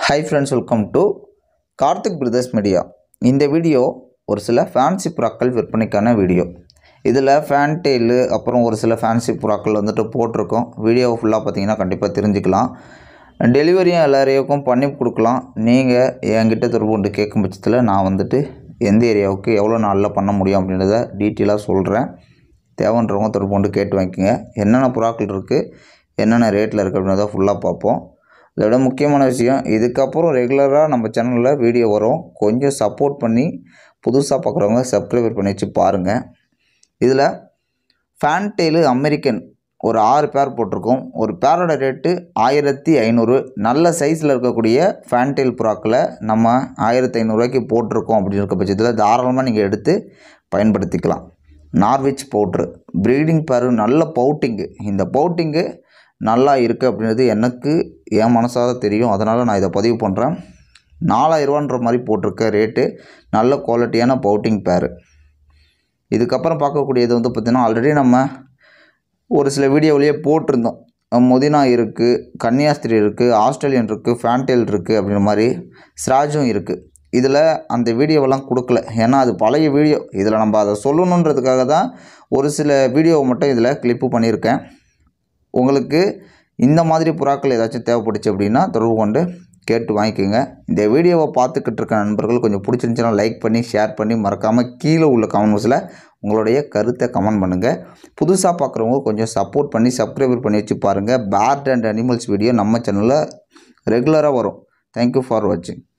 high friends welcome to Karthik brothers media இந்த video ஒரு சில ஃபேன்சி புறாக்கள் விற்பனைக்கான வீடியோ இதில் ஃபேன் டெயிலு அப்புறம் ஒரு சில ஃபேன்சி புறாக்கள் வந்துட்டு போட்டிருக்கோம் வீடியோ ஃபுல்லாக பார்த்தீங்கன்னா கண்டிப்பாக தெரிஞ்சுக்கலாம் டெலிவரியும் எல்லாரையும் பண்ணி கொடுக்கலாம் நீங்கள் என்கிட்ட தொடர்பு கொண்டு கேட்கும் பட்சத்தில் நான் வந்துட்டு எந்த ஏரியாவுக்கு எவ்வளோ நாளில் பண்ண முடியும் அப்படின்றத டீட்டெயிலாக சொல்கிறேன் தேவைன்றவங்க தொடர்பு கொண்டு கேட்டு வாங்கிக்கோங்க என்னென்ன புறாக்கள் இருக்குது என்னென்ன ரேட்டில் இருக்குது அப்படின்றத ஃபுல்லாக பார்ப்போம் இதோட முக்கியமான விஷயம் இதுக்கப்புறம் ரெகுலராக நம்ம சேனலில் வீடியோ வரும் கொஞ்சம் சப்போர்ட் பண்ணி புதுசாக பார்க்குறவங்க சப்ஸ்கிரைபர் பண்ணி வச்சு பாருங்கள் இதில் ஃபேன் டெயிலு அமெரிக்கன் ஒரு ஆறு பேர் போட்டிருக்கோம் ஒரு பேரோட ரேட்டு ஆயிரத்தி ஐநூறு நல்ல சைஸில் இருக்கக்கூடிய ஃபேன் டெயில் புறாக்களை நம்ம ஆயிரத்தி ஐநூறுரூவாய்க்கு போட்டிருக்கோம் அப்படின்னு இருக்க பட்சத்தில் தாராளமாக நீங்கள் எடுத்து பயன்படுத்திக்கலாம் நார்விச் பவுட்ரு ப்ரீடிங் பேரு நல்ல பவுட்டிங்கு இந்த பவுட்டிங்கு நல்லா இருக்குது அப்படின்றது எனக்கு என் மனசாக தெரியும் அதனால் நான் இதை பதிவு பண்ணுறேன் நாலாயிரரூவான்ற மாதிரி போட்டிருக்க ரேட்டு நல்ல குவாலிட்டியான பவுட்டிங் பேரு இதுக்கப்புறம் பார்க்கக்கூடியது வந்து பார்த்திங்கன்னா ஆல்ரெடி நம்ம ஒரு சில வீடியோவிலேயே போட்டிருந்தோம் மொதினா இருக்குது கன்னியாஸ்திரி இருக்குது ஆஸ்திரேலியன் இருக்குது ஃபேன்டெயில் இருக்குது அப்படின்ற மாதிரி ஸ்ராஜும் இருக்குது இதில் அந்த வீடியோவெல்லாம் கொடுக்கல ஏன்னா அது பழைய வீடியோ இதில் நம்ம அதை சொல்லணுன்றதுக்காக தான் ஒரு சில வீடியோவை மட்டும் இதில் கிளிப்பு பண்ணியிருக்கேன் உங்களுக்கு இந்த மாதிரி புறாக்கள் ஏதாச்சும் தேவைப்பட்டுச்சு அப்படின்னா தொடர்பு கொண்டு கேட்டு வாங்கிக்கோங்க இந்த வீடியோவை பார்த்துக்கிட்டு இருக்க நண்பர்கள் கொஞ்சம் பிடிச்சிருந்துச்சுன்னா லைக் பண்ணி ஷேர் பண்ணி மறக்காமல் கீழே உள்ள கமெண்ட் பாக்ஸில் உங்களுடைய கருத்தை கமெண்ட் பண்ணுங்கள் புதுசாக பார்க்குறவங்க கொஞ்சம் சப்போர்ட் பண்ணி சப்ஸ்கிரைபர் பண்ணி வச்சு பாருங்கள் பேர்ட் அண்ட் அனிமல்ஸ் வீடியோ நம்ம சேனலில் ரெகுலராக வரும் தேங்க்யூ ஃபார் வாட்சிங்